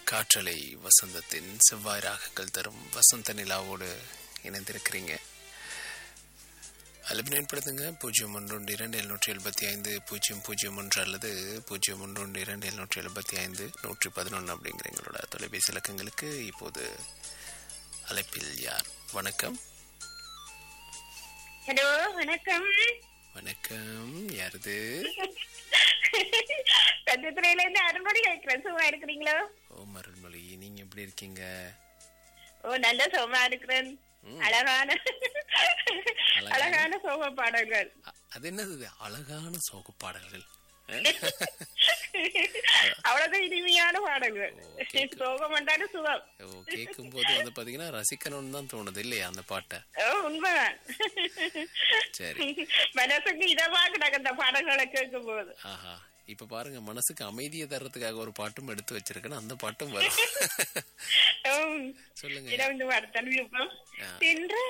காற்றலை வசந்தத்தின் செவ்வாய் ராகங்கள் தரும் வசந்த நிலாவோடு இணைந்திருக்கிறீங்க அலுமினியம் ஏற்படுத்துங்க பூஜ்ஜியம் ஒன்று ஒன்று இரண்டு எழுநூற்றி எழுபத்தி ஐந்து பூஜ்ஜியம் பூஜ்ஜியம் ஒன்று அல்லது பூஜ்ஜியம் ஒன்று ஒன்று இரண்டு எழுநூற்றி எழுபத்தி ஐந்து நூற்றி பதினொன்று அப்படிங்கிற எங்களோட தொலைபேசி இலக்கங்களுக்கு இப்போது அழைப்பில் யார் வணக்கம் ஹலோ வணக்கம் வணக்கம் யாருது சத்தியத்துறையில இருந்து அருள்மொழி கேட்கிறேன் சும்மா இருக்கிறீங்களோ ஓ மருள்மொழி நீங்க எப்படி இருக்கீங்க ஓ நல்ல சோமா இருக்கிறேன் அழகான அழகான சோக பாடல்கள் அ- அது என்னது இது? அழகான சோக பாடல்கள் அவ்வளவு இனிமையான பாடல்கள் ஓகே. சோகம் என்றாலும் சுகம் ஓ கேட்கும் போது வந்து பாத்தீங்கன்னா ரசிக்கணும்னு தான் தோணுது இல்லையா அந்த பாட்டை ஓ உண்மைதான் சரி மனசுக்கு இதமாக கிடக்கு இந்த பாடல்களை கேட்கும் போது ஆஹா இப்ப பாருங்க மனசுக்கு அமைதியை தர்றதுக்காக ஒரு பாட்டும் எடுத்து வச்சிருக்கேன் அந்த பாட்டும் வரும் ஓ, சொல்லுங்க இரவு அடுத்த விருப்பம் ஆ. சென்ற